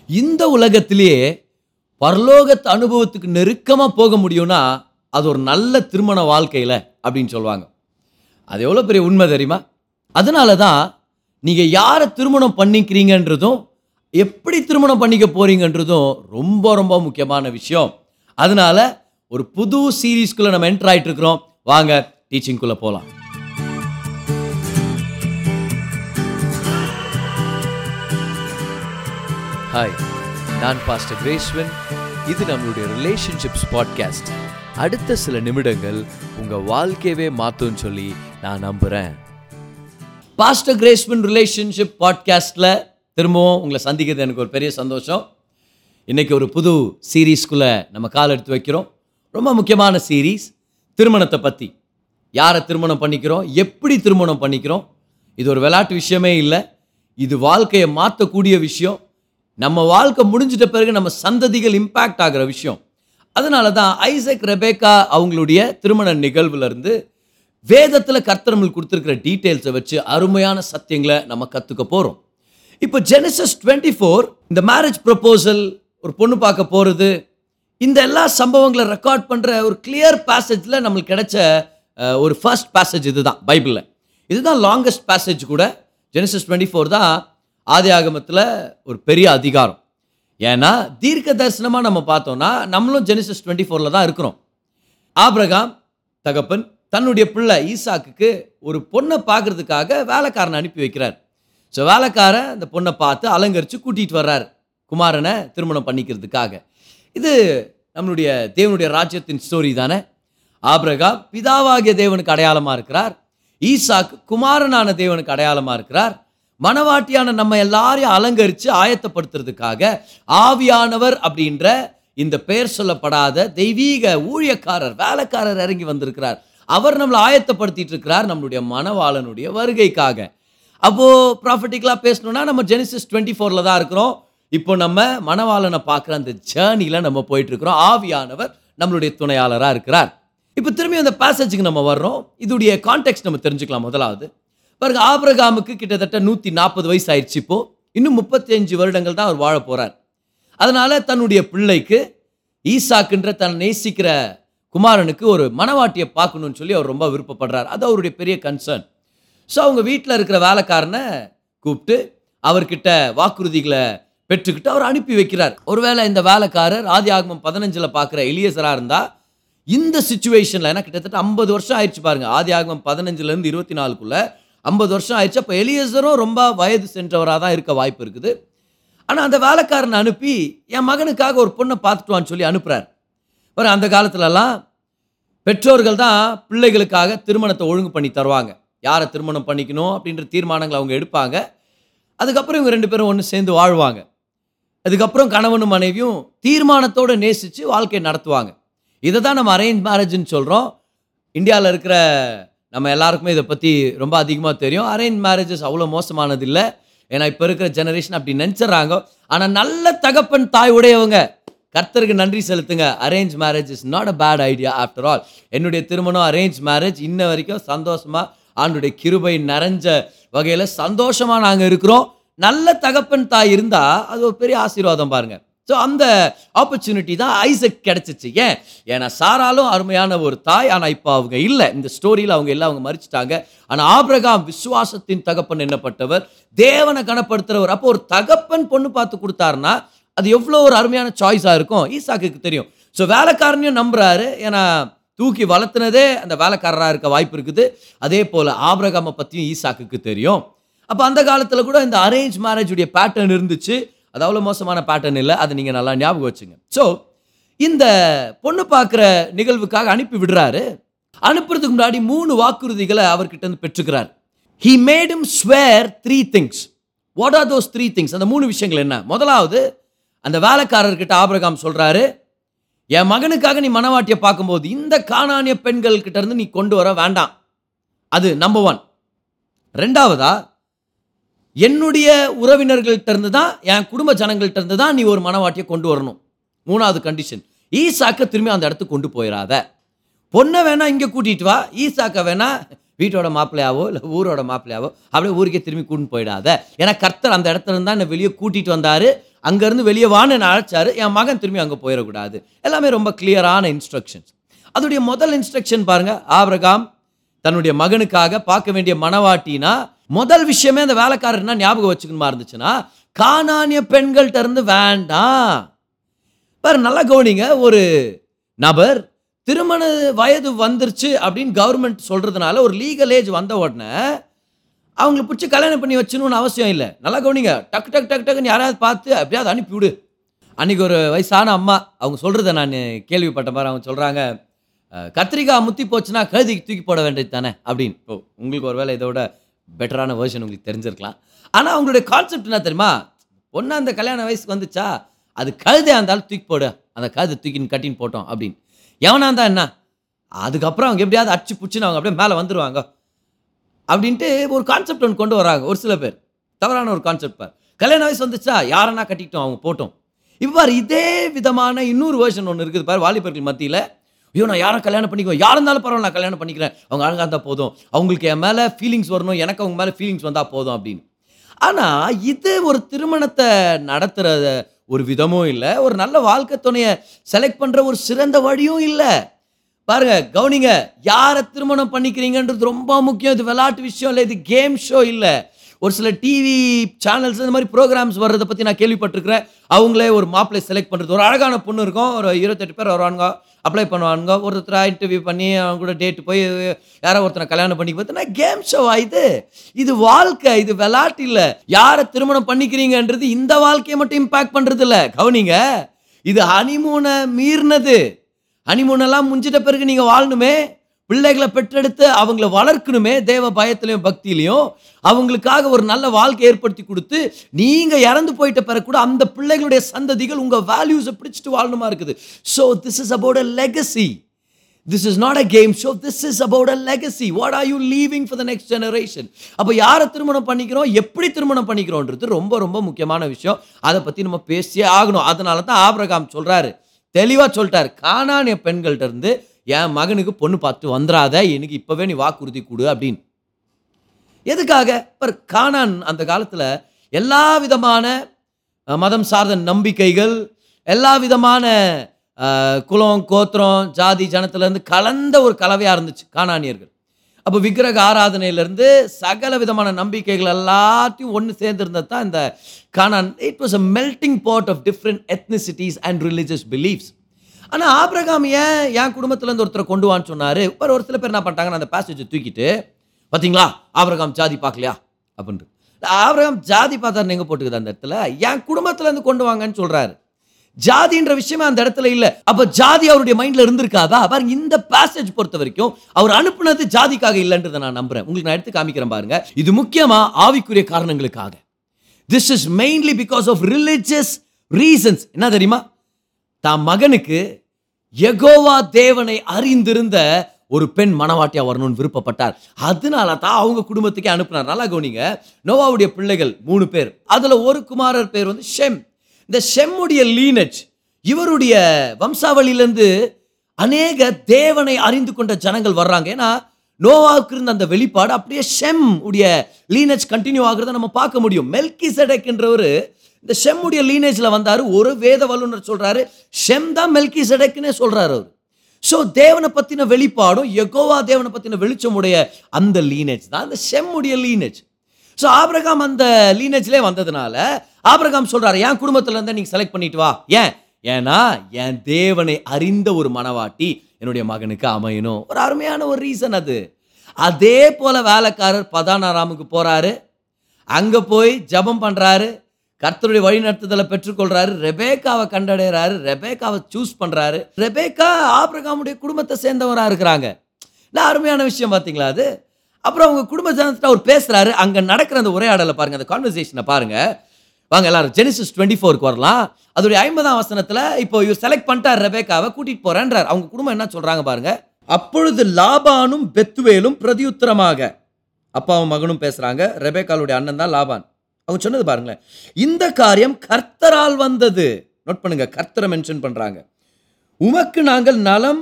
இந்த உலகத்திலேயே பரலோகத்து அனுபவத்துக்கு நெருக்கமாக போக முடியும்னா அது ஒரு நல்ல திருமண வாழ்க்கையில் அப்படின்னு சொல்லுவாங்க அது எவ்வளோ பெரிய உண்மை தெரியுமா அதனால தான் நீங்கள் யாரை திருமணம் பண்ணிக்கிறீங்கன்றதும் எப்படி திருமணம் பண்ணிக்க போறீங்கன்றதும் ரொம்ப ரொம்ப முக்கியமான விஷயம் அதனால ஒரு புது சீரீஸ்குள்ளே நம்ம என்டர் ஆயிட்டு இருக்கிறோம் வாங்க டீச்சிங்குள்ளே போகலாம் ஹாய் நான் பாஸ்டர் கிரேஸ்வன் இது நம்மளுடைய ரிலேஷன்ஷிப்ஸ் பாட்காஸ்ட் அடுத்த சில நிமிடங்கள் உங்க வாழ்க்கையவே மாத்தும்னு சொல்லி நான் நம்புறேன் பாஸ்டர் கிரேஸ்மன் ரிலேஷன்ஷிப் பாட்காஸ்ட்டில் திரும்பவும் உங்களை சந்திக்கிறது எனக்கு ஒரு பெரிய சந்தோஷம் இன்னைக்கு ஒரு புது சீரீஸ்குள்ளே நம்ம கால் எடுத்து வைக்கிறோம் ரொம்ப முக்கியமான சீரீஸ் திருமணத்தை பற்றி யாரை திருமணம் பண்ணிக்கிறோம் எப்படி திருமணம் பண்ணிக்கிறோம் இது ஒரு விளையாட்டு விஷயமே இல்லை இது வாழ்க்கையை மாற்றக்கூடிய விஷயம் நம்ம வாழ்க்கை முடிஞ்சிட்ட பிறகு நம்ம சந்ததிகள் இம்பேக்ட் ஆகிற விஷயம் அதனால தான் ஐசக் ரெபேக்கா அவங்களுடைய திருமண நிகழ்வுல இருந்து வேதத்தில் கர்த்தரமில் கொடுத்துருக்கிற டீட்டெயில்ஸை வச்சு அருமையான சத்தியங்களை நம்ம கற்றுக்க போகிறோம் இப்போ ஜெனசஸ் டுவெண்ட்டி ஃபோர் இந்த மேரேஜ் ப்ரப்போசல் ஒரு பொண்ணு பார்க்க போகிறது இந்த எல்லா சம்பவங்களை ரெக்கார்ட் பண்ணுற ஒரு கிளியர் பேசேஜில் நம்மளுக்கு கிடைச்ச அஹ், ஒரு ஃபர்ஸ்ட் பேசேஜ் இதுதான் பைபிளில் இதுதான் லாங்கஸ்ட் பேசேஜ் கூட ஜெனசஸ் டுவெண்ட்டி ஃபோர் தான் ஆதி ஆகமத்தில் ஒரு பெரிய அதிகாரம் ஏன்னா தீர்க்க தரிசனமாக நம்ம பார்த்தோம்னா நம்மளும் ஜெனசஸ் டுவெண்ட்டி ஃபோரில் தான் இருக்கிறோம் ஆபிரகாம் தகப்பன் தன்னுடைய பிள்ளை ஈசாக்குக்கு ஒரு பொண்ணை பார்க்கறதுக்காக வேலைக்காரனை அனுப்பி வைக்கிறார் ஸோ வேலைக்காரன் அந்த பொண்ணை பார்த்து அலங்கரித்து கூட்டிகிட்டு வர்றார் குமாரனை திருமணம் பண்ணிக்கிறதுக்காக இது நம்மளுடைய தேவனுடைய ராஜ்யத்தின் ஸ்டோரி தானே ஆபிரகாம் பிதாவாகிய தேவனுக்கு அடையாளமாக இருக்கிறார் ஈசாக்கு குமாரனான தேவனுக்கு அடையாளமாக இருக்கிறார் மணவாட்டியான நம்ம எல்லாரையும் அலங்கரித்து ஆயத்தப்படுத்துறதுக்காக ஆவியானவர் அப்படின்ற இந்த பெயர் சொல்லப்படாத தெய்வீக ஊழியக்காரர் வேலைக்காரர் இறங்கி வந்திருக்கிறார் அவர் நம்மளை ஆயத்தப்படுத்திட்டு இருக்கிறார் நம்மளுடைய மணவாளனுடைய வருகைக்காக அப்போ ப்ராஃபிட்டிக்கலாக பேசணும்னா நம்ம ஜெனிசிஸ் டுவெண்ட்டி ஃபோரில் தான் இருக்கிறோம் இப்போ நம்ம மணவாளனை பார்க்குற அந்த ஜேர்னியில் நம்ம போயிட்டு இருக்கிறோம் ஆவியானவர் நம்மளுடைய துணையாளராக இருக்கிறார் இப்போ திரும்பி அந்த பேசேஜுக்கு நம்ம வர்றோம் இதுடைய கான்டெக்ட் நம்ம தெரிஞ்சுக்கலாம் முதலாவது பாருங்க ஆபிரகாமுக்கு கிட்டத்தட்ட நூற்றி நாற்பது வயசு ஆயிடுச்சு இப்போ இன்னும் முப்பத்தஞ்சு வருடங்கள் தான் அவர் வாழ போறார் அதனால தன்னுடைய பிள்ளைக்கு ஈசாக்குன்ற தன் நேசிக்கிற குமாரனுக்கு ஒரு மணவாட்டியை பார்க்கணும்னு சொல்லி அவர் ரொம்ப விருப்பப்படுறார் அது அவருடைய பெரிய கன்சர்ன் ஸோ அவங்க வீட்டில் இருக்கிற வேலைக்காரனை கூப்பிட்டு அவர்கிட்ட வாக்குறுதிகளை பெற்றுக்கிட்டு அவர் அனுப்பி வைக்கிறார் ஒருவேளை இந்த வேலைக்காரர் ஆதி ஆகமம் பதினஞ்சில் பார்க்குற எலியசராக இருந்தால் இந்த சுச்சுவேஷனில் ஏன்னா கிட்டத்தட்ட ஐம்பது வருஷம் ஆயிடுச்சு பாருங்க ஆதி ஆகமம் பதினஞ்சுலேருந்து இருபத்தி நாலுக்குள்ள ஐம்பது வருஷம் ஆயிடுச்சு அப்போ எலியசரும் ரொம்ப வயது சென்றவராக தான் இருக்க வாய்ப்பு இருக்குது ஆனால் அந்த வேலைக்காரனை அனுப்பி என் மகனுக்காக ஒரு பொண்ணை பார்த்துட்டு வான்னு சொல்லி அனுப்புகிறார் பாரு அந்த காலத்துலலாம் பெற்றோர்கள் தான் பிள்ளைகளுக்காக திருமணத்தை ஒழுங்கு பண்ணி தருவாங்க யாரை திருமணம் பண்ணிக்கணும் அப்படின்ற தீர்மானங்களை அவங்க எடுப்பாங்க அதுக்கப்புறம் இவங்க ரெண்டு பேரும் ஒன்று சேர்ந்து வாழ்வாங்க அதுக்கப்புறம் கணவனும் மனைவியும் தீர்மானத்தோடு நேசித்து வாழ்க்கையை நடத்துவாங்க இதை தான் நம்ம அரேஞ்ச் மேரேஜ்னு சொல்கிறோம் இந்தியாவில் இருக்கிற நம்ம எல்லாருக்குமே இதை பற்றி ரொம்ப அதிகமாக தெரியும் அரேஞ்ச் மேரேஜஸ் அவ்வளோ மோசமானது இல்லை ஏன்னா இப்போ இருக்கிற ஜெனரேஷன் அப்படி நினச்சிட்றாங்க ஆனால் நல்ல தகப்பன் தாய் உடையவங்க கர்த்தருக்கு நன்றி செலுத்துங்க arrange marriage is not a bad idea after all என்னுடைய திருமணம் அரேஞ்ச் மேரேஜ் இன்ன வரைக்கும் சந்தோஷமாக ஆண்டுடைய கிருபை நிறைஞ்ச வகையில் சந்தோஷமாக நாங்கள் இருக்கிறோம் நல்ல தகப்பன் தாய் இருந்தால் அது ஒரு பெரிய ஆசீர்வாதம் பாருங்க ஸோ அந்த ஆப்பர்ச்சுனிட்டி தான் ஐசக் கிடைச்சிச்சு ஏன் ஏன்னா சாராலும் அருமையான ஒரு தாய் ஆனால் இப்போ அவங்க இல்லை இந்த ஸ்டோரியில் அவங்க எல்லாம் அவங்க மறிச்சிட்டாங்க ஆனால் ஆபிரகாம் விசுவாசத்தின் தகப்பன் என்னப்பட்டவர் தேவனை கனப்படுத்துறவர் அப்போ ஒரு தகப்பன் பொண்ணு பார்த்து கொடுத்தாருன்னா அது எவ்வளோ ஒரு அருமையான சாய்ஸாக இருக்கும் ஈசாக்குக்கு தெரியும் ஸோ வேலைக்காரனையும் நம்புறாரு ஏன்னா தூக்கி வளர்த்துனதே அந்த வேலைக்காரராக இருக்க வாய்ப்பு இருக்குது அதே போல் ஆபிரகாமை பற்றியும் ஈசாக்குக்கு தெரியும் அப்போ அந்த காலத்தில் கூட இந்த அரேஞ்ச் மேரேஜுடைய பேட்டர்ன் இருந்துச்சு அது அவ்வளோ மோசமான பேட்டர்ன் இல்லை அதை நீங்கள் நல்லா ஞாபகம் வச்சுங்க ஸோ இந்த பொண்ணு பார்க்குற நிகழ்வுக்காக அனுப்பி விடுறாரு அனுப்புறதுக்கு முன்னாடி மூணு வாக்குறுதிகளை அவர்கிட்ட இருந்து பெற்றுக்கிறார் he made him swear three things what are those three things அந்த மூணு விஷயங்கள் என்ன முதலாவது அந்த வேலைக்காரர்கிட்ட ஆபிரகாம் சொல்றாரு என் மகனுக்காக நீ மனவாட்டியை பார்க்கும்போது இந்த காணானிய பெண்கள் கிட்ட இருந்து நீ கொண்டு வர வேண்டாம் அது நம்பர் ஒன் ரெண்டாவதா என்னுடைய உறவினர்கள்ட்ட இருந்து தான் என் குடும்ப ஜனங்கள்ட்ட இருந்து தான் நீ ஒரு மனவாட்டியை கொண்டு வரணும் மூணாவது கண்டிஷன் ஈசாக்க திரும்பி அந்த இடத்துக்கு கொண்டு போயிடாத பொண்ணை வேணா இங்கே கூட்டிட்டு வா ஈசாக்க வேணா வீட்டோட மாப்பிள்ளையாவோ இல்லை ஊரோட மாப்பிள்ளையாவோ அப்படியே ஊருக்கே திரும்பி கூட்டின்னு போயிடாத ஏன்னா கர்த்தர் அந்த இடத்துல இருந்தா என்னை வெளியே கூட்டிட்டு வந்தாரு அங்கேருந்து வெளியே வான்னு என்னை அழைச்சாரு என் மகன் திரும்பி அங்கே போயிடக்கூடாது எல்லாமே ரொம்ப கிளியரான இன்ஸ்ட்ரக்ஷன்ஸ் அதோடைய முதல் இன்ஸ்ட்ரக்ஷன் பாருங்க ஆபிரகாம் தன்னுடைய மகனுக்காக பார்க்க வேண்டிய மனவாட்டினா முதல் விஷயமே அந்த வேலைக்காரர் என்ன ஞாபகம் வச்சுக்கணுமா இருந்துச்சுன்னா கானானிய பெண்கள்கிட்ட இருந்து வேண்டாம் பாரு நல்லா கவனிங்க ஒரு நபர் திருமண வயது வந்துருச்சு அப்படின்னு கவர்மெண்ட் சொல்றதுனால ஒரு லீகல் ஏஜ் வந்த உடனே அவங்களை பிடிச்சி கல்யாணம் பண்ணி வச்சுன்னு அவசியம் இல்லை நல்லா கவனிங்க டக்கு டக்கு டக்கு டக்குன்னு யாராவது பார்த்து அப்படியாவது அனுப்பி விடு அன்னைக்கு ஒரு வயசான அம்மா அவங்க சொல்கிறத நான் கேள்விப்பட்ட மாதிரி அவங்க சொல்கிறாங்க கத்திரிக்காய் முத்தி போச்சுன்னா கழுதிக்கு தூக்கி போட வேண்டியது தானே அப்படின்னு ஓ உங்களுக்கு ஒரு வேளை இதோட பெட்டரான வேர்ஷன் உங்களுக்கு தெரிஞ்சிருக்கலாம் ஆனால் அவங்களுடைய கான்செப்ட் என்ன தெரியுமா ஒன்றா அந்த கல்யாண வயசுக்கு வந்துச்சா அது கழுதையாக இருந்தாலும் தூக்கி போடு அந்த கழுதை தூக்கின்னு கட்டின்னு போட்டோம் அப்படின்னு எவனா இருந்தா என்ன அதுக்கப்புறம் அவங்க எப்படியாவது அடிச்சு புடிச்சுன்னு அவங்க அப்படியே மேலே வந்துருவாங்க அப்படின்ட்டு ஒரு கான்செப்ட் ஒன்று கொண்டு வராங்க ஒரு சில பேர் தவறான ஒரு கான்செப்ட் பார் கல்யாண வயசு வந்துச்சா யாரன்னா கட்டிக்கிட்டோம் அவங்க போட்டோம் இப்போ பாரு இதே விதமான இன்னொரு வேர்ஷன் ஒன்று இருக்குது பாரு வாலிபர்கள் மத்தியில் ஐயோ நான் யாரும் கல்யாணம் பண்ணிக்குவேன் யார் இருந்தாலும் பரவாயில்ல நான் கல்யாணம் பண்ணிக்கிறேன் அவங்க அழகாக இருந்தால் போதும் அவங்களுக்கு என் மேலே ஃபீலிங்ஸ் வரணும் எனக்கு அவங்க மேலே ஃபீலிங்ஸ் வந்தால் போதும் அப்படின்னு ஆனால் இது ஒரு திருமணத்தை நடத்துகிற ஒரு விதமும் இல்லை ஒரு நல்ல வாழ்க்கை துணையை செலக்ட் பண்ணுற ஒரு சிறந்த வழியும் இல்லை பாருங்க கவனிங்க யாரை திருமணம் பண்ணிக்கிறீங்கன்றது ரொம்ப முக்கியம் இது விளையாட்டு விஷயம் இல்லை இது கேம் ஷோ இல்லை ஒரு சில டிவி சேனல்ஸ் இந்த மாதிரி ப்ரோக்ராம்ஸ் வர்றதை பற்றி நான் கேள்விப்பட்டிருக்கிறேன் அவங்களே ஒரு மாப்பிள்ளை செலக்ட் பண்ணுறது ஒரு அழகான பொண்ணு இருக்கும் ஒரு இருபத்தெட்டு பேர் வருவானுங்க அப்ளை பண்ணுவானுங்க ஒருத்தர் இன்டர்வியூ பண்ணி அவங்க கூட டேட் போய் யாரோ ஒருத்தனை கல்யாணம் பண்ணி பார்த்தீங்கன்னா கேம் ஷோவா இது இது வாழ்க்கை இது விளையாட்டு இல்லை யாரை திருமணம் பண்ணிக்கிறீங்கன்றது இந்த வாழ்க்கையை மட்டும் இம்பாக்ட் பண்ணுறது இல்லை கவனிங்க இது ஹனிமூனை மீறினது ஹனிமூனெல்லாம் முடிஞ்சிட்ட பிறகு நீங்கள் வாழணுமே பிள்ளைகளை பெற்றெடுத்து அவங்கள வளர்க்கணுமே தேவ பயத்திலையும் பக்தியிலையும் அவங்களுக்காக ஒரு நல்ல வாழ்க்கை ஏற்படுத்தி கொடுத்து நீங்க இறந்து போயிட்ட பிறகு கூட அந்த பிள்ளைகளுடைய சந்ததிகள் உங்க வேல்யூஸை பிடிச்சிட்டு வாழணுமா இருக்குது so this is about a legacy this is not a game show this is about a legacy what are you leaving for the next generation அப்போ யாரை திருமணம் பண்ணிக்கிறோம் எப்படி திருமணம் பண்ணிக்கிறோன்றது ரொம்ப ரொம்ப முக்கியமான விஷயம் அதை பற்றி நம்ம பேசியே ஆகணும் அதனால தான் ஆபிரகாம் சொல்றாரு தெளிவாக சொல்லிட்டார் காணானிய பெண்கள்ட்ட இருந்து என் மகனுக்கு பொண்ணு பார்த்து வந்துடாத எனக்கு இப்போவே நீ வாக்குறுதி கொடு அப்படின்னு எதுக்காக இப்போ கானான் அந்த காலத்தில் எல்லா விதமான அஹ், மதம் சார்ந்த நம்பிக்கைகள் எல்லா விதமான அஹ், குலம் கோத்திரம் ஜாதி ஜனத்திலேருந்து கலந்த ஒரு கலவையாக இருந்துச்சு கானானியர்கள் அப்போ விக்கிரக ஆராதனையிலேருந்து சகல விதமான நம்பிக்கைகள் எல்லாத்தையும் ஒன்று சேர்ந்திருந்தது தான் இந்த Canaan it was a melting pot of different ethnicities and religious beliefs ஆனால் ஆபிரகாம் ஏன் என் குடும்பத்துலேருந்து ஒருத்தரை கொண்டு வான்னு சொன்னார் இப்போ ஒரு சில பேர் என்ன பண்ணிட்டாங்கன்னா அந்த பேசேஜை தூக்கிட்டு பார்த்தீங்களா ஆபிரகாம் ஜாதி பார்க்கலையா அப்படின்ட்டு ஆபிரகாம் ஜாதி பார்த்தாரு எங்கே போட்டுக்குது அந்த இடத்துல என் குடும்பத்துலேருந்து கொண்டு வாங்கன்னு சொல்கிறாரு ஜாதின்ற விஷயமே அந்த இடத்துல இல்லை அப்போ ஜாதி அவருடைய மைண்டில் இருந்திருக்காதா பாருங்க இந்த பேசேஜ் பொறுத்த வரைக்கும் அவர் அனுப்புனது ஜாதிக்காக இல்லைன்றதை நான் நம்புறேன் உங்களுக்கு நான் எடுத்து காமிக்கிறேன் பாருங்க இது முக்கியமா ஆவிக்குரிய காரணங்களுக்காக this is mainly because of religious reasons என்ன தெரியுமா தான் மகனுக்கு யெகோவா தேவனை அறிந்திருந்த ஒரு பெண் மணவாட்டியா வரணும்னு விருப்பப்பட்டார் அதனால தான் அவங்க குடும்பத்துக்கே அனுப்புனார் நல்லா கவனிங்க நோவாவுடைய பிள்ளைகள் மூணு பேர் அதுல ஒரு குமாரர் பேர் வந்து ஷெம் இந்த ஷெம்முடைய லீனஜ் இவருடைய வம்சாவளியிலேருந்து அநேக தேவனை அறிந்து கொண்ட ஜனங்கள் வர்றாங்க ஏன்னா நோவாவுக்கு இருந்த அந்த வெளிப்பாடு அப்படியே ஷெம் உடைய லீனேஜ் கண்டினியூ ஆகுறத நம்ம பார்க்க முடியும் மெல்கி செடக்ன்றவர் இந்த ஷெம்முடைய லீனேஜ்ல வந்தாரு ஒரு வேத வல்லுனர் சொல்றாரு ஷெம் தான் மெல்கி செடக்குன்னே சொல்றாரு அவர் ஸோ தேவனை பத்தின வெளிப்பாடும் யெகோவா தேவனை பத்தின வெளிச்சமுடைய அந்த லீனேஜ் தான் அந்த ஷெம்முடைய லீனேஜ் ஸோ ஆபிரகாம் அந்த லீனேஜ்லே வந்ததுனால ஆபிரகாம் சொல்றாரு என் குடும்பத்துல இருந்தா நீங்க செலக்ட் பண்ணிட்டு வா ஏன் ஏன்னா என் தேவனை அறிந்த ஒரு மனவாட்டி என்னுடைய மகனுக்கு அமையணும் ஒரு அருமையான ஒரு ரீசன் அது அதே போல வேலைக்காரர் பதானாராமுக்கு போறாரு அங்க போய் ஜெபம் பண்றாரு கர்த்தருடைய வழி நடத்துதலை பெற்றுக்கொள்றாரு ரெபேக்காவை கண்டடைறாரு ரெபேக்காவை சூஸ் பண்றாரு ரெபேக்கா ஆபிரகாமுடைய குடும்பத்தை சேர்ந்தவரா இருக்கிறாங்க நான் அருமையான விஷயம் பார்த்தீங்களா அது அப்புறம் அவங்க குடும்ப ஜனத்திட்ட அவர் பேசுறாரு அங்க நடக்கிற அந்த உரையாடலை பாருங்க அந்த கான்வர்சேஷனை பாருங்க வாங்க எல்லாரும் ஜெனிசிஸ் டுவெண்ட்டி ஃபோருக்கு வரலாம் அதோடைய ஐம்பதாம் வசனத்துல இப்போ இவர் செலக்ட் பண்ணிட்டார் ரெபேக்காவை கூட்டிட்டு போறேன்றார் அவங்க குடும்பம் என்ன சொல்றாங்க பாருங்க அப்பொழுது லாபானும் பெத்துவேலும் பிரதியுத்தரமாக அப்பாவும் மகனும் பேசுறாங்க ரெபேக்காலுடைய அண்ணன் தான் லாபான் அவங்க சொன்னது பாருங்களேன் இந்த காரியம் கர்த்தரால் வந்தது நோட் பண்ணுங்க கர்த்தரை மென்ஷன் பண்றாங்க உமக்கு நாங்கள் நலம்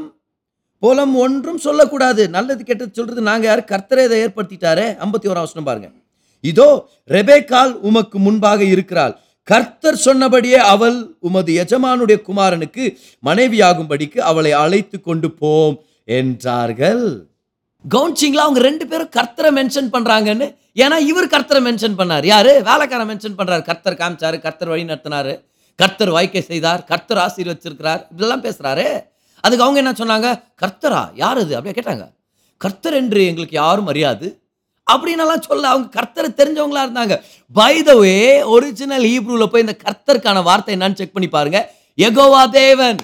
புலம் ஒன்றும் சொல்லக்கூடாது நல்லது கெட்டது சொல்றது நாங்க யார் கர்த்தரே இதை ஏற்படுத்திட்டாரே ஐம்பத்தி ஓராம் வசனம் பாருங்க இதோ ரெபேக்கால் உமக்கு முன்பாக இருக்கிறாள் கர்த்தர் சொன்னபடியே அவள் உமது எஜமானுடைய குமாரனுக்கு மனைவியாகும்படிக்கு அவளை அழைத்து கொண்டு போம் என்றார்கள் கவுன்சிங்களா அவங்க ரெண்டு பேரும் கர்த்தரை மென்ஷன் பண்றாங்கன்னு ஏன்னா இவர் கர்த்தரை மென்ஷன் பண்ணார் யாரு வேலைக்காரன் மென்ஷன் பண்றாரு கர்த்தர் காமிச்சாரு கர்த்தர் வழி நடத்தினாரு கர்த்தர் வாய்க்கை செய்தார் கர்த்தர் ஆசீர்வச்சிருக்கிறார் இதெல்லாம் பேசுறாரு அதுக்கு அவங்க என்ன சொன்னாங்க கர்த்தரா யார் அது அப்படியே கேட்டாங்க கர்த்தர் என்று எங்களுக்கு யாரும் அறியாது அப்படின்னலாம் சொல்ல அவங்க கர்த்தரை தெரிஞ்சவங்களா இருந்தாங்க பை த வே ஒரிஜினல் ஹீப்ரூல போய் இந்த கர்த்தருக்கான வார்த்தை என்னன்னு செக் பண்ணி பாருங்க எகோவா தேவன்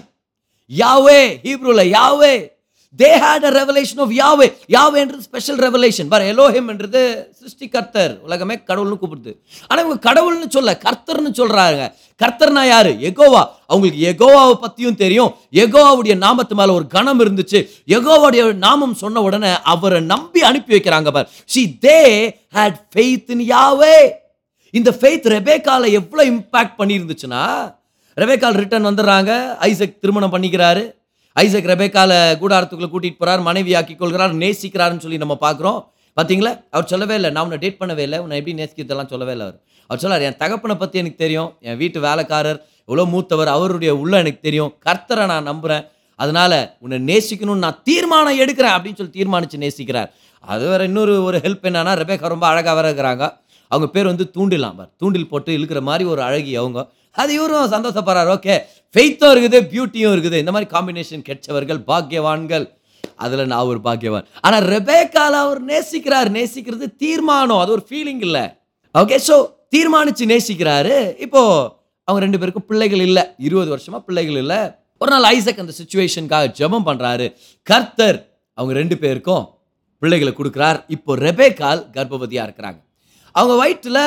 யாவே ஹீப்ரூல Yahweh they had a revelation of Yahweh Yahweh என்றது ஸ்பெஷல் ரெவலேஷன் பாரு எலோஹிம் என்றது சிருஷ்டி கர்த்தர் உலகமே கடவுள்னு கூப்பிடுது ஆனா இவங்க கடவுள்னு சொல்ல கர்த்தர்னு சொல்றாங்க கர்த்தர்னா யாரு எகோவா அவங்களுக்கு எகோவாவை பத்தியும் தெரியும் எகோவாவுடைய நாமத்து மேல ஒரு கணம் இருந்துச்சு எகோவாவுடைய நாமம் சொன்ன உடனே அவரை நம்பி அனுப்பி வைக்கிறாங்க for she they had faith in Yahweh இந்த ஃபெய்த் ரெபேக்கால எவ்வளவு இம்பாக்ட் பண்ணியிருந்துச்சுன்னா ரெபேக்கால் ரிட்டர்ன் வந்துடுறாங்க ஐசக் திருமணம் பண்ணிக்கிறாரு ஐசக் ரெபேக்கால கூடாரத்துக்குள்ள கூட்டிட்டு போறார் மனைவி ஆக்கி கொள்கிறார் நேசிக்கிறாருன்னு சொல்லி நம்ம பார்க்குறோம் பார்த்தீங்களா அவர் சொல்லவே இல்லை நான் உன்னை டேட் பண்ணவே இல்லை உன்னை எப்படி நேசிக்கிறதெல்லாம் சொல்லவே இல்லை அவர் அவர் சொல்லார் என் தகப்பனை பற்றி எனக்கு தெரியும் என் வீட்டு வேலைக்காரர் எவ்வளோ மூத்தவர் அவருடைய உள்ள எனக்கு தெரியும் கர்த்தரை நான் நம்புகிறேன் அதனால உன்னை நேசிக்கணும்னு நான் தீர்மானம் எடுக்கிறேன் அப்படின்னு சொல்லி தீர்மானித்து நேசிக்கிறார் அது வேற இன்னொரு ஒரு ஹெல்ப் என்னன்னா ரெபேக்கா ரொம்ப அழகாக வர இருக்கிறாங்க அவங்க பேர் வந்து தூண்டிலாம் பார் தூண்டில் போட்டு இழுக்கிற மாதிரி ஒரு அழகி அவங்க அது இவரும் சந்தோஷப்படுறாரு ஓகே ஃபெய்த்தும் இருக்குது பியூட்டியும் இருக்குது இந்த மாதிரி காம்பினேஷன் கிடைச்சவர்கள் பாக்கியவான்கள் அதில் நான் ஒரு பாக்கியவான் ஆனால் ரெபேக்கால அவர் நேசிக்கிறார் நேசிக்கிறது தீர்மானம் அது ஒரு ஃபீலிங் இல்லை ஓகே ஸோ தீர்மானிச்சு நேசிக்கிறாரு இப்போ அவங்க ரெண்டு பேருக்கும் பிள்ளைகள் இல்லை இருபது வருஷமா பிள்ளைகள் இல்லை ஒரு நாள் ஐசக் அந்த சுச்சுவேஷனுக்காக ஜெபம் பண்றாரு கர்த்தர் அவங்க ரெண்டு பேருக்கும் பிள்ளைகளை கொடுக்குறார் இப்போ ரெபேக்கால் கர்ப்பவதியா இருக்கிறாங்க அவங்க வயிற்றுல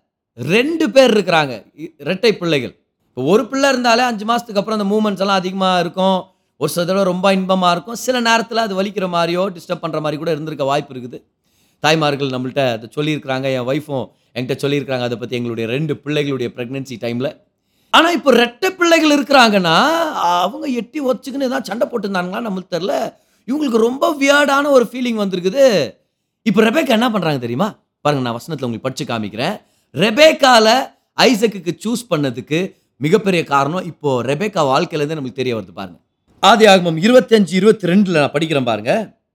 ரெண்டு பேர் இருக்கிறாங்க இ- இரட்டை பிள்ளைகள் இப்போ ஒரு பிள்ளை இருந்தாலே அஞ்சு மாசத்துக்கு அப்புறம் அந்த மூமெண்ட்ஸ் எல்லாம் அதிகமாக இருக்கும் ஒரு சில தடவை ரொம்ப இன்பமாக இருக்கும் சில நேரத்தில் அது வலிக்கிற மாதிரியோ டிஸ்டர்ப் பண்ணுற மாதிரி கூட இருந்திருக்க வாய்ப்பு இருக்குது தாய்மார்கள் நம்மள்ட்ட அதை சொல்லியிருக்கிறாங்க என் ஒய்ஃபும் என்கிட்ட சொல்லியிருக்கிறாங்க அதை பற்றி எங்களுடைய ரெண்டு பிள்ளைகளுடைய ப்ரெக்னென்சி டைமில் ஆனால் இப்போ ரெட்டை பிள்ளைகள் இருக்கிறாங்கன்னா அவங்க எட்டி ஒச்சுக்குன்னு ஏதாவது சண்டை போட்டுருந்தாங்களா நம்மளுக்கு தெரில இவங்களுக்கு ரொம்ப வியர்டான ஒரு ஃபீலிங் வந்திருக்குது இப்போ ரெபேக்கா என்ன பண்ணுறாங்க தெரியுமா பாருங்க நான் வசனத்தில் உங்களுக்கு படிச்சு காமிக்கிறேன் ரெபேக்கால ஐசக்குக்கு சூஸ் பண்ணதுக்கு மிகப்பெரிய காரணம் இப்போ ரெபேக்கா வாழ்க்கையிலேருந்து நமக்கு தெரிய வருது பாருங்க ஆதி ஆகமம் இருபத்தஞ்சு இருபத்தி ரெண்டுல நான் படிக்கிறேன் பாருங்க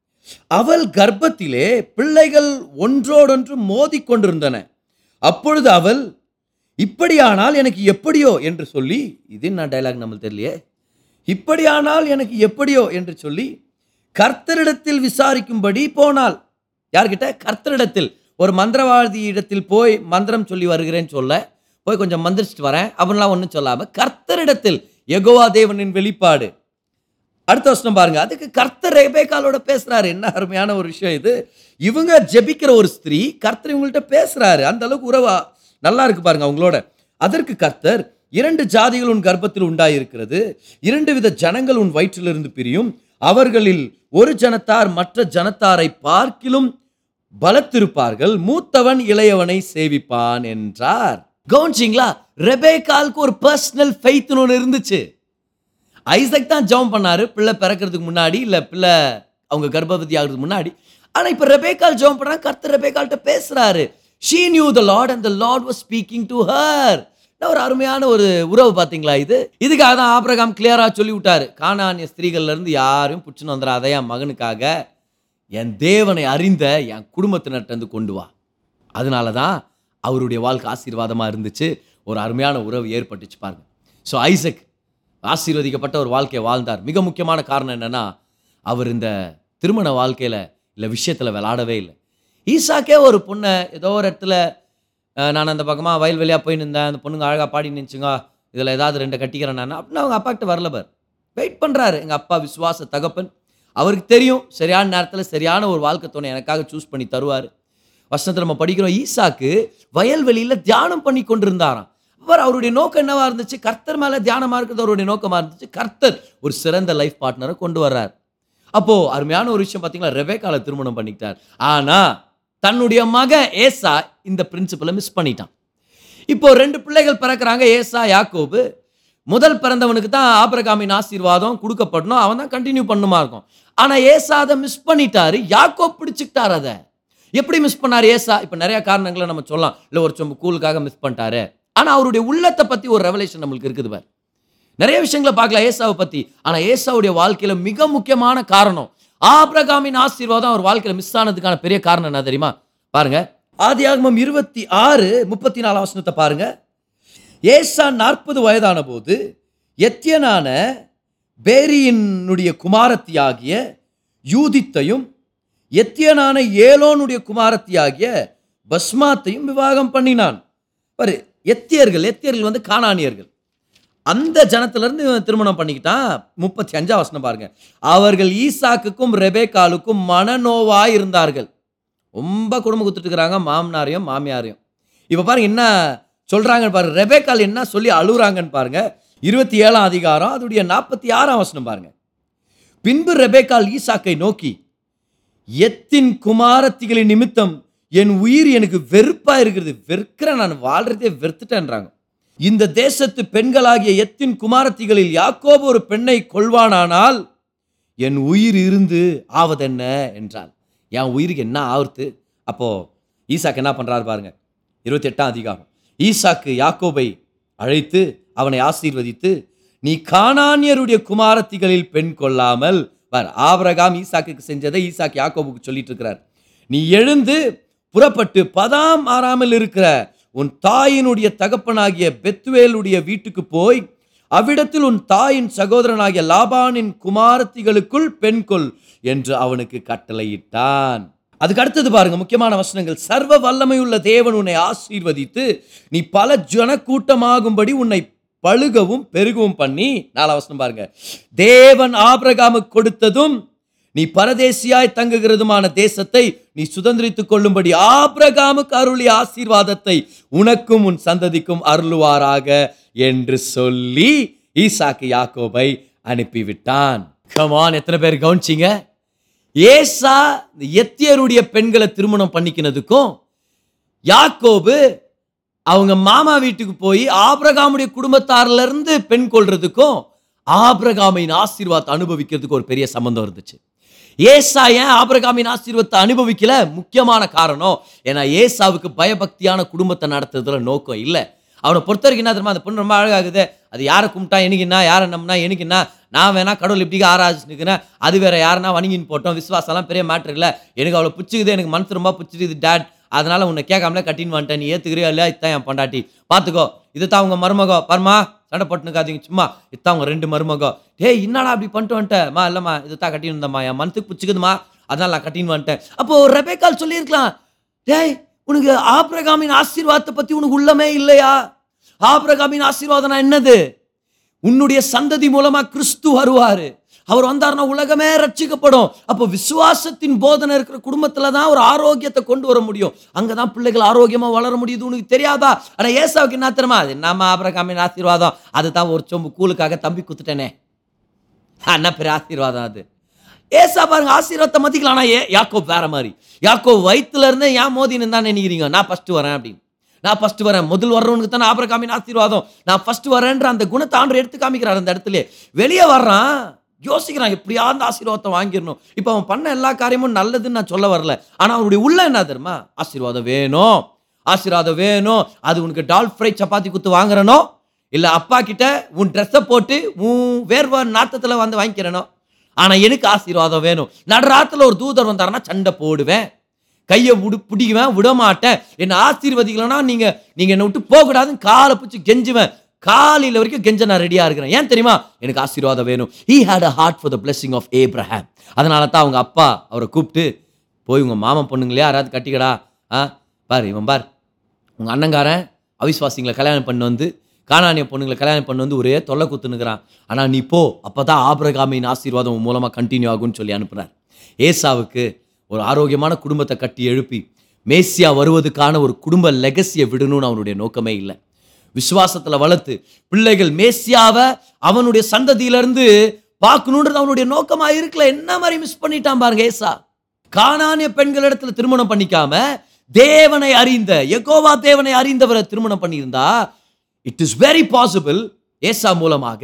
அவள் கர்ப்பத்திலே பிள்ளைகள் ஒன்றோடொன்று மோதிக்கொண்டிருந்தன அப்பொழுது அவள் இப்படியானால் எனக்கு எப்படியோ என்று சொல்லி இது என்ன டைலாக் நம்மளுக்கு தெரியலையே இப்படியானால் எனக்கு எப்படியோ என்று சொல்லி கர்த்தரிடத்தில் விசாரிக்கும்படி போனாள் யார்கிட்ட கர்த்தரிடத்தில் ஒரு மந்திரவாதி இடத்தில் போய் மந்திரம் சொல்லி வருகிறேன்னு சொல்ல போய் கொஞ்சம் மந்திரிச்சிட்டு வரேன் அப்படின்லாம் ஒன்றும் சொல்லாம கர்த்தரிடத்தில் யெகோவா தேவனின் வெளிப்பாடு அடுத்த வருஷம் பாருங்க அதுக்கு கர்த்தர் ரெபேக்காலோட பேசுறாரு என்ன அருமையான ஒரு விஷயம் இது இவங்க ஜெபிக்கிற ஒரு ஸ்திரீ கர்த்தர் இவங்கள்ட்ட பேசுறாரு அந்த அளவுக்கு உறவா நல்லா இருக்கு பாருங்க அவங்களோட அதற்கு கர்த்தர் இரண்டு ஜாதிகள் உன் கர்ப்பத்தில் உண்டாயிருக்கிறது இரண்டு வித ஜனங்கள் உன் வயிற்றிலிருந்து பிரியும் அவர்களில் ஒரு ஜனத்தார் மற்ற ஜனத்தாரை பார்க்கிலும் பலத்திருப்பார்கள் மூத்தவன் இளையவனை சேவிப்பான் என்றார் கவுன்சிங்களா ரெபேக்காலுக்கு ஒரு பர்சனல் ஃபெய்த்னு ஒன்று இருந்துச்சு ஐசக் தான் ஜெபம் பண்ணாரு பிள்ளை பிறக்கிறதுக்கு முன்னாடி இல்லை பிள்ளை அவங்க கர்ப்பவதி ஆகிறதுக்கு முன்னாடி ஆனால் இப்போ ரெபேக்கால் ஜெபம் பண்ணா கர்த்தர் ரெபேக்கால்கிட்ட பேசுறாரு she knew the Lord and the Lord was speaking to her ஒரு அருமையான ஒரு உறவு பார்த்தீங்களா இது இதுக்காக தான் ஆபிரகாம் கிளியரா சொல்லி விட்டாரு காணானிய ஸ்திரீகள்ல இருந்து யாரையும் புடிச்சுன்னு வந்துடாத என் மகனுக்காக என் தேவனை அறிந்த என் குடும்பத்தினர்கிட்ட இருந்து கொண்டு வா அதனால தான் அவருடைய வாழ்க்கை ஆசீர்வாதமாக இருந்துச்சு ஒரு அருமையான உறவு ஏற்பட்டுச்சு பாருங்க ஸோ ஐசக் ஆசீர்வதிக்கப்பட்ட ஒரு வாழ்க்கையை வாழ்ந்தார் மிக முக்கியமான காரணம் என்னன்னா அவர் இந்த திருமண வாழ்க்கையில் இல்லை விஷயத்தில் விளாடவே இல்லை ஈசாக்கே ஒரு பொண்ணை ஏதோ ஒரு இடத்துல அஹ், நான் அந்த பக்கமாக வயல்வெளியாக போய் நின்றேன் அந்த பொண்ணுங்க அழகாக பாடி நினச்சிங்க இதில் ஏதாவது ரெண்டு கட்டிக்கிறேன் நான் அப்படின்னு அவங்க அப்பாக்கிட்ட வரல பார் வெயிட் பண்ணுறாரு எங்கள் அப்பா விசுவாச தகப்பன் அவருக்கு தெரியும் சரியான நேரத்தில் சரியான ஒரு வாழ்க்கை துணை எனக்காக சூஸ் பண்ணி தருவார் வசனத்தில் நம்ம படிக்கிறோம் ஈசாக்கு வயல்வெளியில் தியானம் பண்ணி கொண்டிருந்தாராம் அவர் அவருடைய நோக்கம் என்னவா இருந்துச்சு கர்த்தர் மேலே தியானமாக இருக்கிறது அவருடைய நோக்கமாக இருந்துச்சு கர்த்தர் ஒரு சிறந்த லைஃப் பார்ட்னரை கொண்டு வர்றார் அப்போ அருமையான ஒரு விஷயம் பார்த்தீங்களா ரெபேக்கால திருமணம் பண்ணிக்கிட்டார் ஆனா தன்னுடைய மகன் ஏசா இந்த பிரின்சிபலை மிஸ் பண்ணிட்டான் இப்போ ரெண்டு பிள்ளைகள் பிறக்கிறாங்க ஏசா யாக்கோபு முதல் பிறந்தவனுக்கு தான் ஆபிரகாமின் ஆசீர்வாதம் கொடுக்கப்படணும் அவன் தான் கண்டினியூ பண்ணுமா இருக்கும் ஆனா ஏசா அதை மிஸ் பண்ணிட்டாரு யாக்கோப் பிடிச்சுக்கிட்டார் அதை எப்படி மிஸ் பண்ணார் ஏசா இப்போ நிறைய காரணங்களை நம்ம சொல்லலாம் இல்லை ஒரு சொம்பு கூழுக்காக மிஸ் பண்ணிட்டாரு ஆனா அவருடைய உள்ளத்தை பத்தி ஒரு ரெவலேஷன் நம்மளுக்கு இருக்குது பாரு நிறைய விஷயங்களை பார்க்கலாம் ஏசாவை பத்தி ஆனா ஏசாவுடைய வாழ்க்கையில மிக முக்கியமான காரணம் ஆபிரகாமின் ஆசீர்வாதம் அவர் வாழ்க்கையில மிஸ் ஆனதுக்கான பெரிய காரணம் என்ன தெரியுமா பாருங்க ஆதியாகமம் இருபத்தி ஆறு முப்பத்தி நாலாம் வசனத்தை பாருங்க ஏசா நாற்பது வயதான போது எத்தியனான பேரியினுடைய குமாரத்தியாகிய யூதித்தையும் எத்தியனான ஏலோனுடைய குமாரத்தியாகிய பஸ்மாத்தையும் விவாகம் பண்ணினான் பாரு எத்தியர்கள் எத்தியர்கள் வந்து கானானியர்கள் அந்த ஜனத்திலிருந்து இவன் திருமணம் பண்ணிக்கிட்டான் முப்பத்தி அஞ்சாம் வசனம் பாருங்க அவர்கள் ஈசாக்குக்கும் ரெபேக்காலுக்கும் மனநோவாய் இருந்தார்கள் ரொம்ப குடும்பம் கொடுத்துட்டு இருக்கிறாங்க மாமனாரையும் மாமியாரையும் இப்போ பாருங்க என்ன சொல்றாங்கன்னு பாருங்க ரெபேக்கால் என்ன சொல்லி அழுகுறாங்கன்னு பாருங்க இருபத்தி ஏழாம் அதிகாரம் அதோடைய நாற்பத்தி ஆறாம் வசனம் பாருங்க பின்பு ரெபேக்கால் ஈசாக்கை நோக்கி எத்தின் குமாரத்திகளின் நிமித்தம் என் உயிர் எனக்கு வெறுப்பா இருக்கிறது வெறுக்கிறேன் நான் வாழ்றதே வெறுத்துட்டேன்றாங்க இந்த தேசத்து பெண்களாகிய எத்தின் குமாரத்திகளில் யாக்கோபு ஒரு பெண்ணை கொள்வானானால் என் உயிர் இருந்து ஆவதென்ன என்றாள் என் உயிருக்கு என்ன ஆகுறது அப்போ ஈசாக்கு என்ன பண்றாரு பாருங்க இருபத்தி எட்டாம் அதிகாரம் ஈசாக்கு யாக்கோபை அழைத்து அவனை ஆசீர்வதித்து நீ கானானியருடைய குமாரத்திகளில் பெண் கொள்ளாமல் பார் ஆபிரகாம் ஈசாக்குக்கு செஞ்சதை ஈசாக்கு யாக்கோபுக்கு சொல்லிட்டு இருக்கிறார் நீ எழுந்து புறப்பட்டு பதாம் மாறாமல் இருக்கிற உன் தாயினுடைய தகப்பனாகிய பெத்துவேலுடைய வீட்டுக்கு போய் அவ்விடத்தில் உன் தாயின் சகோதரனாகிய லாபானின் குமாரத்திகளுக்குள் பெண் கொள் என்று அவனுக்கு கட்டளையிட்டான் அதுக்கு அடுத்தது பாருங்க முக்கியமான வசனங்கள் சர்வ வல்லமையுள்ள தேவன் உன்னை ஆசீர்வதித்து நீ பல ஜன கூட்டமாகும்படி உன்னை பழுகவும் பெருகவும் பண்ணி நாலாம் வசனம் பாருங்க தேவன் ஆபிரகாமுக்கு கொடுத்ததும் நீ பரதேசியாய் தங்குகிறதுமான தேசத்தை நீ சுதந்திரித்துக் கொள்ளும்படி ஆபிரகாமுக்கு அருளிய ஆசீர்வாதத்தை உனக்கும் உன் சந்ததிக்கும் அருளுவாராக என்று சொல்லி ஈசாக்கு யாக்கோபை அனுப்பிவிட்டான் கமான் எத்தனை பேர் கவனிச்சிங்க ஏசா இந்த எத்தியருடைய பெண்களை திருமணம் பண்ணிக்கினதுக்கும் யாக்கோபு அவங்க மாமா வீட்டுக்கு போய் ஆபிரகாமுடைய குடும்பத்தார்ல இருந்து பெண் கொள்றதுக்கும் ஆபிரகாமின் ஆசீர்வாதத்தை அனுபவிக்கிறதுக்கு ஒரு பெரிய சம்பந்தம் இருந்துச்சு ஏசா ஏன் ஆபிரகாமின் ஆசீர்வாதத்தை அனுபவிக்கல முக்கியமான காரணம் ஏன்னா ஏசாவுக்கு பயபக்தியான குடும்பத்தை நடத்துறதுல நோக்கம் இல்லை அவனை பொறுத்த வரைக்கும் என்ன தெரியுமா அந்த பொண்ணு ரொம்ப அழகாகுது அது யாரை கும்பிட்டா எனக்கு என்ன யாரை நம்பினா எனக்கு என்ன நான் வேணா கடவுள் இப்படி ஆராய்ச்சினுக்கிறேன் அது வேற யாருன்னா வணங்கின்னு போட்டோம் விசுவாசம்லாம் பெரிய மேட்ரு இல்லை எனக்கு அவ்வளோ பிடிச்சிக்குது எனக்கு மனசு ரொம்ப பிடிச்சிருக்குது டேட் அதனால உன்னை கேட்காமலே கட்டின்னு வந்துட்டேன் நீ ஏத்துக்கிறியா இல்லையா இதான் என் பொண்டாட்டி பார்த்துக்கோ இது தான் உங்க மருமகோ பர்மா சண்டை போட்டுனுக்காதீங்க சும்மா இதான் உங்க ரெண்டு மருமகோ டேய் என்னடா அப்படி பண்ணிட்டு வந்துட்டேன் மா இல்லைம்மா இது தான் கட்டின்னு வந்தம்மா என் மனசுக்கு பிடிச்சிக்குதுமா அதனால நான் கட்டின்னு வந்துட்டேன் அப்போ ரெபேக்கால் சொல்லியிருக்கலாம் டேய் உனக்கு ஆபிரகாமின் ஆசீர்வாதத்தை பத்தி உனக்கு உள்ளமே இல்லையா ஆபிரகாமின் ஆசீர்வாதம் என்னது உன்னுடைய சந்ததி மூலமா கிறிஸ்து வருவாரு அவர் வந்தாருன்னா உலகமே ரட்சிக்கப்படும் அப்போ விசுவாசத்தின் போதனை இருக்கிற குடும்பத்துல தான் ஒரு ஆரோக்கியத்தை கொண்டு வர முடியும் அங்கதான் பிள்ளைகள் ஆரோக்கியமா வளர முடியுது உனக்கு தெரியாதா ஆனா ஏசாவுக்கு என்ன தெரியுமா அது நம்ம ஆபிரகாமின் ஆசீர்வாதம் அதுதான் ஒரு சொம்பு கூலுக்காக தம்பி குத்துட்டேனே என்ன பெரிய ஆசீர்வாதம் அது ஏசா பாருங்க ஆசீர்வாதத்தை மதிக்கலாம் ஆனா ஏ யாக்கோப் வேற மாதிரி யாக்கோப் வயிற்றுல இருந்தே ஏன் மோதின்னு தான் நினைக்கிறீங்க நான் ஃபர்ஸ்ட் வரேன் அப்படின்னு நான் ஃபர்ஸ்ட் வரேன் முதல் வர்றவனுக்கு தான் ஆபிரகாமின் ஆசீர்வாதம் நான் ஃபர்ஸ்ட் வரேன்ற அந்த குணத்தை ஆண்டு எடுத்து காமிக்கிறார் அந்த இடத்துல வெளியே வர்றான் யோசிக்கிறான் எப்படியாவது ஆசீர்வாதத்தை வாங்கிடணும் இப்போ அவன் பண்ண எல்லா காரியமும் நல்லதுன்னு நான் சொல்ல வரல ஆனா அவனுடைய உள்ள என்ன தெரியுமா ஆசீர்வாதம் வேணும் ஆசீர்வாதம் வேணும் அது உனக்கு டால் ஃப்ரை சப்பாத்தி குத்து வாங்குறனோ இல்ல அப்பா கிட்ட உன் ட்ரெஸ்ஸை போட்டு உன் வேர்வை நாத்தத்துல வந்து வாங்கிக்கிறனோ ஆனா எனக்கு ஆசீர்வாதம் வேணும் நடுராத்துல ஒரு தூதர் வந்தாருன்னா சண்டை போடுவேன் கையை விடு பிடிக்குவேன் விட மாட்டேன் என்னை ஆசீர்வதிக்கலன்னா நீங்க நீங்க என்னை விட்டு போகக்கூடாதுன்னு காலை பிடிச்சி கெஞ்சுவேன் காலையில் வரைக்கும் கெஞ்ச நான் ரெடியாக இருக்கிறேன் ஏன் தெரியுமா எனக்கு ஆசீர்வாதம் வேணும் he had a heart for the blessing of Abraham அதனால தான் அவங்க அப்பா அவரை கூப்பிட்டு போய் உங்கள் மாமன் பொண்ணுங்களே யாராவது கட்டிக்கடா ஆ பார் இவன் பார் உங்கள் அண்ணங்காரன் அவிஸ்வாசிங்களை கல்யாணம் பண்ணி வந்து காணானிய பொண்ணுங்களை கல்யாணம் பண்ணி வந்து ஒரே தொல்லை குத்துனுக்குறான் ஆனால் நீ போ அப்போ தான் ஆபிரகாமின் ஆசீர்வாதம் உன் மூலமாக கண்டினியூ ஆகும்னு சொல்லி அனுப்புனார் ஏசாவுக்கு ஒரு ஆரோக்கியமான குடும்பத்தை கட்டி எழுப்பி மேசியா வருவதுக்கான ஒரு குடும்ப லெகசியை விடணும்னு அவனுடைய நோக்கமே இல்லை விசுவாசத்துல வளர்த்து பிள்ளைகள் மேசியாவை அவனுடைய சந்ததியிலிருந்து பார்க்கணுன்றது அவனுடைய நோக்கமா இருக்கல என்ன மாதிரி மிஸ் பண்ணிட்டான் பாருங்க ஏசா கானானிய பெண்களிடத்துல திருமணம் பண்ணிக்காம தேவனை அறிந்த எகோவா தேவனை அறிந்தவரை திருமணம் பண்ணியிருந்தா it is very possible Esau மூலமாக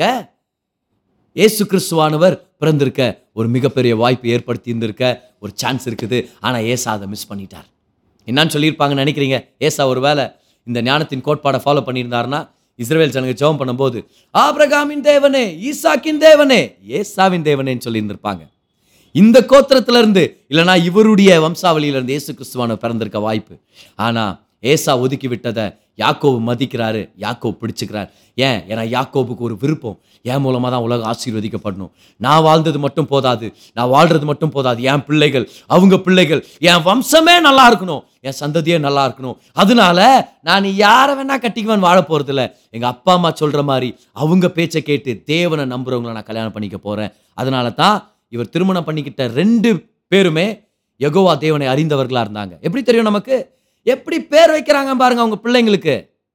இயேசு கிறிஸ்துவானவர் பிறந்திருக்க ஒரு மிகப்பெரிய வாய்ப்பு ஏற்படுத்தி இருந்திருக்க ஒரு சான்ஸ் இருக்குது ஆனா ஏசா அதை மிஸ் பண்ணிட்டார் என்னன்னு சொல்லியிருப்பாங்கன்னு நினைக்கிறீங்க ஏசா ஒரு வேலை இந்த ஞானத்தின் கோட்பாடை ஃபாலோ பண்ணியிருந்தாருன்னா இஸ்ரவேல் ஜனங்க ஜெபம் பண்ணும்போது ஆபிரகாமின் தேவனே ஈசாக்கின் தேவனே ஏசாவின் தேவனேன்னு சொல்லி இருந்திருப்பாங்க இந்த கோத்திரத்துல இருந்து இல்லைனா இவருடைய வம்சாவளியில இருந்து இயேசு கிறிஸ்துவான பிறந்திருக்க வாய்ப்பு ஆனா ஏசா ஒதுக்கி விட்டதை யாக்கோபு மதிக்கிறாரு யாக்கோபு பிடிச்சுக்கிறார் ஏன் ஏன்னா யாக்கோபுக்கு ஒரு விருப்பம் என் மூலமா தான் உலகம் ஆசீர்வதிக்கப்படணும் நான் வாழ்ந்தது மட்டும் போதாது நான் வாழ்றது மட்டும் போதாது என் பிள்ளைகள் அவங்க பிள்ளைகள் என் வம்சமே நல்லா இருக்கணும் என் சந்ததியே நல்லா இருக்கணும் அதனால நான் யாரை வேணா கட்டிக்குவேன் வாழ போறது இல்ல எங்க அப்பா அம்மா சொல்ற மாதிரி அவங்க பேச்சை கேட்டு தேவனை நம்புறவங்களை நான் கல்யாணம் பண்ணிக்க போறேன் அதனால தான் இவர் திருமணம் பண்ணிக்கிட்ட ரெண்டு பேருமே யெகோவா தேவனை அறிந்தவர்களா இருந்தாங்க எப்படி தெரியும் நமக்கு எப்படி பேர் வைக்கிறாங்க பாருங்க அவங்க பிள்ளைங்களுக்கு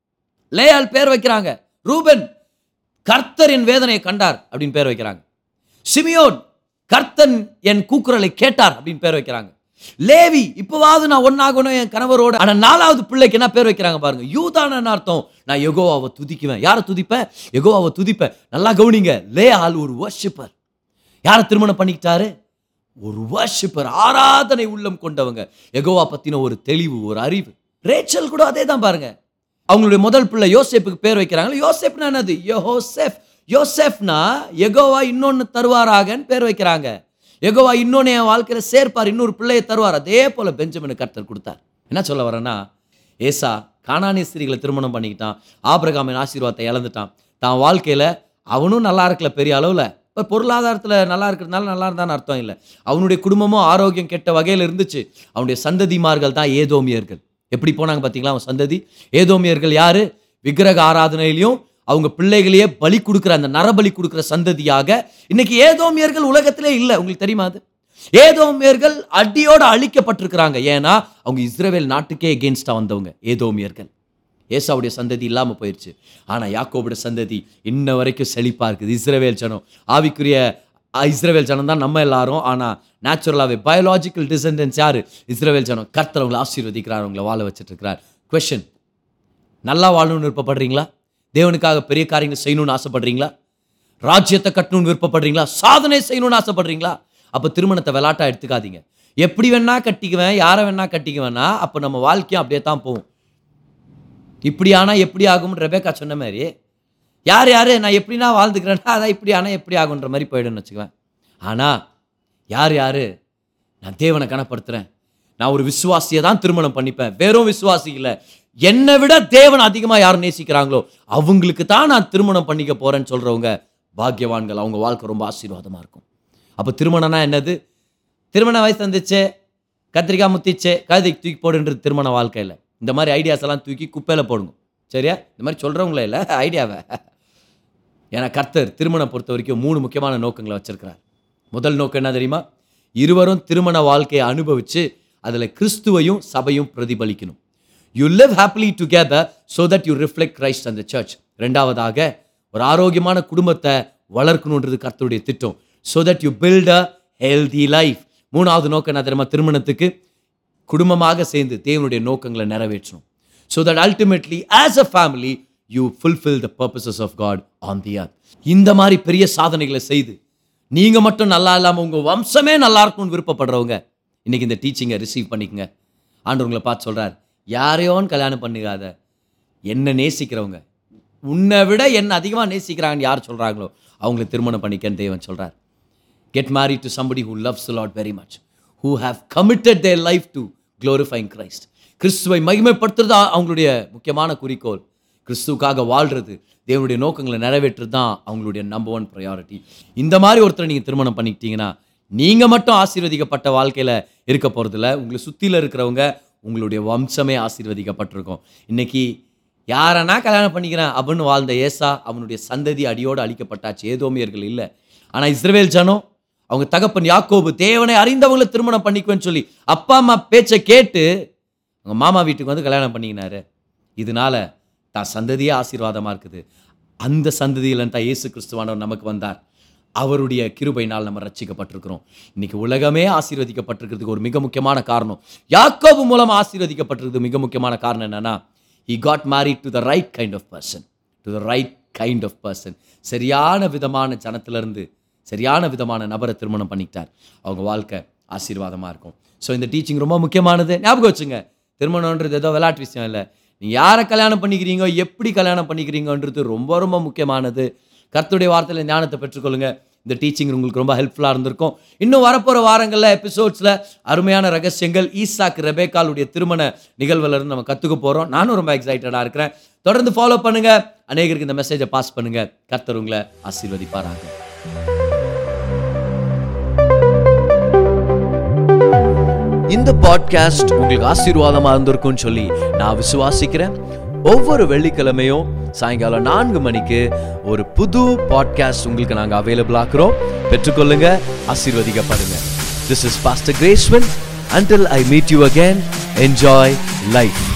லேயால் பேர் வைக்கிறாங்க ரூபன் கர்த்தரின் வேதனையை கண்டார் அப்படின்னு பேர் வைக்கிறாங்க சிமியோன் கர்த்தன் என் கூக்குரலை கேட்டார் அப்படின்னு பேர் வைக்கிறாங்க லேவி இப்போவாவது நான் ஒன்னாகணும் என் கணவரோட ஆனா நாலாவது பிள்ளைக்கு என்ன பேர் வைக்கிறாங்க பாருங்க யூதான அர்த்தம் நான் யெகோவாவை துதிக்குவேன் யாரை துதிப்பேன் யெகோவாவை துதிப்பேன் நல்லா கவனிங்க லேயால் ஒரு வர்ஷிப்பர் யாரை திருமணம் பண்ணிக்கிட்டாரு ஒரு வர்ஷிப்பர் ஆராதனை உள்ளம் கொண்டவங்க யெகோவா பத்தின ஒரு தெளிவு ஒரு அறிவு ரேச்சல் கூட அதே தான் பாருங்க அவங்களுடைய முதல் பிள்ளை யோசேப்புக்கு பேர் வைக்கிறாங்க யோசேப்னா என்னது யோசேப் யோசேப்னா யெகோவா இன்னொன்னு தருவாராகன்னு பேர் வைக்கிறாங்க யெகோவா இன்னொன்னு என் வாழ்க்கையில சேர்ப்பார் இன்னொரு பிள்ளையை தருவார் அதே போல பெஞ்சமின் கர்த்தர் கொடுத்தார் என்ன சொல்ல வரேன்னா ஏசா கானானிய ஸ்திரீகளை திருமணம் பண்ணிக்கிட்டான் ஆபிரகாமின் ஆசீர்வாதத்தை இழந்துட்டான் தான் வாழ்க்கையில அவனும் நல்லா இருக்கல பெரிய அளவுல இப்போ பொருளாதாரத்தில் நல்லா இருக்கிறதுனால நல்லா இருந்தான்னு அர்த்தம் இல்லை அவனுடைய குடும்பமும் ஆரோக்கியம் கெட்ட வகையில் இருந்துச்சு அவனுடைய சந்ததிமார்கள் தான் ஏதோமியர்கள் எப்படி போனாங்க பார்த்தீங்களா அவன் சந்ததி ஏதோமியர்கள் யாரு விக்கிரக ஆராதனையிலையும் அவங்க பிள்ளைகளையே பலி கொடுக்குற அந்த நரபலி கொடுக்குற சந்ததியாக இன்னைக்கு ஏதோமியர்கள் உலகத்திலே இல்லை உங்களுக்கு தெரியுமா அது ஏதோமியர்கள் அடியோட அழிக்கப்பட்டிருக்கிறாங்க ஏன்னா அவங்க இஸ்ரேல் நாட்டுக்கே எகென்ஸ்டா வந்தவங்க ஏதோமியர்கள் ஏசாவுடைய சந்ததி இல்லாமல் போயிடுச்சு ஆனால் யாக்கோபுடைய சந்ததி இன்ன வரைக்கும் செழிப்பாக இருக்குது இஸ்ரேவேல் ஜனம் ஆவிக்குரிய அஹ், இஸ்ரவேல் ஜனம் தான் நம்ம எல்லாரும் ஆனால் நேச்சுரலாகவே பயாலாஜிக்கல் டிசெண்டன்ஸ் யார் இஸ்ரவேல் ஜனம் கர்த்தர் அவங்களை ஆசீர்வதிக்கிறார் அவங்கள வாழ வச்சுட்டு இருக்கிறார் கொஷின் நல்லா வாழணும்னு விருப்பப்படுறீங்களா தேவனுக்காக பெரிய காரியங்கள் செய்யணும்னு ஆசைப்படுறீங்களா ராஜ்யத்தை கட்டணும்னு விருப்பப்படுறீங்களா சாதனை செய்யணும்னு ஆசைப்படுறீங்களா அப்போ திருமணத்தை விளாட்டா எடுத்துக்காதீங்க எப்படி வேணா கட்டிக்குவேன் யாரை வேணா கட்டிக்குவேன்னா அப்போ நம்ம வாழ்க்கையும் அப்படியே தான் போகும் இப்படி ஆனா எப்படி ஆகும்னு ரெபேக்கா சொன்ன மாதிரி யார் யார் நான் எப்படின்னா வாழ்ந்துக்கிறேன்னா அதான் இப்படி ஆனால் எப்படி ஆகுன்ற மாதிரி போயிடும்னு வச்சுக்குவேன் ஆனால் யார் யார் நான் தேவனை கனப்படுத்துகிறேன் நான் ஒரு விசுவாசியை தான் திருமணம் பண்ணிப்பேன் வெறும் விசுவாசி இல்லை என்னை விட தேவன் அதிகமாக யார் நேசிக்கிறாங்களோ அவங்களுக்கு தான் நான் திருமணம் பண்ணிக்க போகிறேன்னு சொல்கிறவங்க பாக்கியவான்கள் அவங்க வாழ்க்கை ரொம்ப ஆசீர்வாதமாக இருக்கும் அப்போ திருமணம்னா என்னது திருமண வயசு வந்துச்சு கத்திரிக்காய் முத்திச்சு கழுதைக்கு தூக்கி போடுன்றது திருமண வாழ்க்கையில் இந்த மாதிரி ஐடியாஸ் எல்லாம் தூக்கி குப்பையில் போடுங்க சரியா இந்த மாதிரி சொல்கிறவங்களே இல்லை ஐடியாவை ஏன்னா கர்த்தர் திருமணம் பொறுத்த வரைக்கும் மூணு முக்கியமான நோக்கங்களை வச்சிருக்கிறார் முதல் நோக்கம் என்ன தெரியுமா இருவரும் திருமண வாழ்க்கையை அனுபவிச்சு அதில் கிறிஸ்துவையும் சபையும் பிரதிபலிக்கணும் you live happily together so that you reflect Christ and the church ரெண்டாவதாக ஒரு ஆரோக்கியமான குடும்பத்தை வளர்க்கணுன்றது கர்த்தருடைய திட்டம் so that you build a healthy life மூணாவது நோக்கம் என்ன தெரியுமா திருமணத்துக்கு குடும்பமாக சேர்ந்து தேவனுடைய நோக்கங்களை நிறைவேற்றணும் so that ultimately as a family you fulfill the purposes of God on the earth இந்த மாதிரி பெரிய சாதனைகளை செய்து நீங்க மட்டும் நல்லா இல்லாம உங்க வம்சமே நல்லா இருக்கணும்னு விருப்பப்படுறவங்க இன்னைக்கு இந்த டீச்சிங்கை ரிசீவ் பண்ணிக்கங்க ஆண்டவர் உங்களை பார்த்து சொல்றார் யாரையோன்னு கல்யாணம் பண்ணுகாத என்ன நேசிக்கிறவங்க உன்னை விட என்ன அதிகமாக நேசிக்கிறாங்கன்னு யார் சொல்றாங்களோ அவங்களை திருமணம் பண்ணிக்கன்னு தேவன் சொல்றார் get married to somebody who loves the Lord very much, who have committed their life to glorifying Christ. கிறிஸ்துவை மகிமைப்படுத்துறது தான் அவங்களுடைய முக்கியமான குறிக்கோள் கிறிஸ்துவுக்காக வாழ்றது தேவனுடைய நோக்கங்களை நிறைவேற்றுறது தான் அவங்களுடைய நம்பர் ஒன் ப்ரையாரிட்டி இந்த மாதிரி ஒருத்தரை நீங்கள் திருமணம் பண்ணிக்கிட்டீங்கன்னா நீங்கள் மட்டும் ஆசீர்வதிக்கப்பட்ட வாழ்க்கையில் இருக்க போகிறதில்ல உங்களை சுற்றியில் இருக்கிறவங்க உங்களுடைய வம்சமே ஆசீர்வதிக்கப்பட்டிருக்கும் இன்னைக்கு யாரனா கல்யாணம் பண்ணிக்கிறேன் அப்படின்னு வாழ்ந்த ஏசா அவனுடைய சந்ததி அடியோடு அழிக்கப்பட்டாச்சு ஏதோமியர்கள் இல்லை ஆனால் இஸ்ரவேல் ஜனம் அவங்க தகப்பன் யாக்கோபு தேவனை அறிந்தவங்களை திருமணம் பண்ணிக்குவேன்னு சொல்லி அப்பா அம்மா பேச்சை கேட்டு அவங்க மாமா வீட்டுக்கு வந்து கல்யாணம் பண்ணிக்கினாரு இதனால தான் சந்ததியே ஆசீர்வாதமாக இருக்குது அந்த சந்ததியில் தான் இயேசு கிறிஸ்துவானவர் நமக்கு வந்தார் அவருடைய கிருபையினால் நம்ம ரட்சிக்கப்பட்டிருக்கிறோம் இன்னைக்கு உலகமே ஆசீர்வதிக்கப்பட்டிருக்கிறதுக்கு ஒரு மிக முக்கியமான காரணம் யாக்கோபு மூலம் ஆசீர்வதிக்கப்பட்டிருக்கு மிக முக்கியமான காரணம் என்னன்னா he got married to the right kind of person to the right kind of person சரியான விதமான ஜனத்திலிருந்து சரியான விதமான நபரை திருமணம் பண்ணிக்கிட்டார் அவங்க வாழ்க்கை ஆசீர்வாதமாக இருக்கும் ஸோ இந்த டீச்சிங் ரொம்ப முக்கியமானது ஞாபகம் வச்சுங்க திருமணம்ன்றது ஏதோ விளையாட்டு விஷயம் இல்லை நீங்கள் யாரை கல்யாணம் பண்ணிக்கிறீங்க எப்படி கல்யாணம் பண்ணிக்கிறீங்கன்றது ரொம்ப ரொம்ப முக்கியமானது கர்த்தருடைய வார்த்தையில் ஞானத்தை பெற்றுக்கொள்ளுங்க இந்த டீச்சிங் உங்களுக்கு ரொம்ப ஹெல்ப்ஃபுல்லாக இருந்திருக்கும் இன்னும் வரப்போகிற வாரங்களில் எபிசோட்ஸில் அருமையான ரகசியங்கள் ஈசாக் ரெபேக்காலுடைய திருமண நிகழ்வுல இருந்து நம்ம கற்றுக்க போகிறோம் நானும் ரொம்ப எக்ஸைட்டடாக இருக்கிறேன் தொடர்ந்து ஃபாலோ பண்ணுங்க அநேகருக்கு இந்த மெசேஜை பாஸ் பண்ணுங்க கர்த்தர் உங்களை ஆசீர்வதிப்பாராங்க இந்த பாட்காஸ்ட் உங்களுக்கு ஆசீர்வாதமா இருந்திருக்கும்னு சொல்லி நான் விசுவாசிக்கிறேன் ஒவ்வொரு வெள்ளிக்கிழமையும் சாயங்காலம் நான்கு மணிக்கு ஒரு புது பாட்காஸ்ட் உங்களுக்கு நாங்கள் அவைலபிள் ஆக்குறோம் பெற்றுக்கொள்ளுங்க ஆசீர்வதிக்கப்படுங்க this is pastor Gracewin until I meet you again enjoy life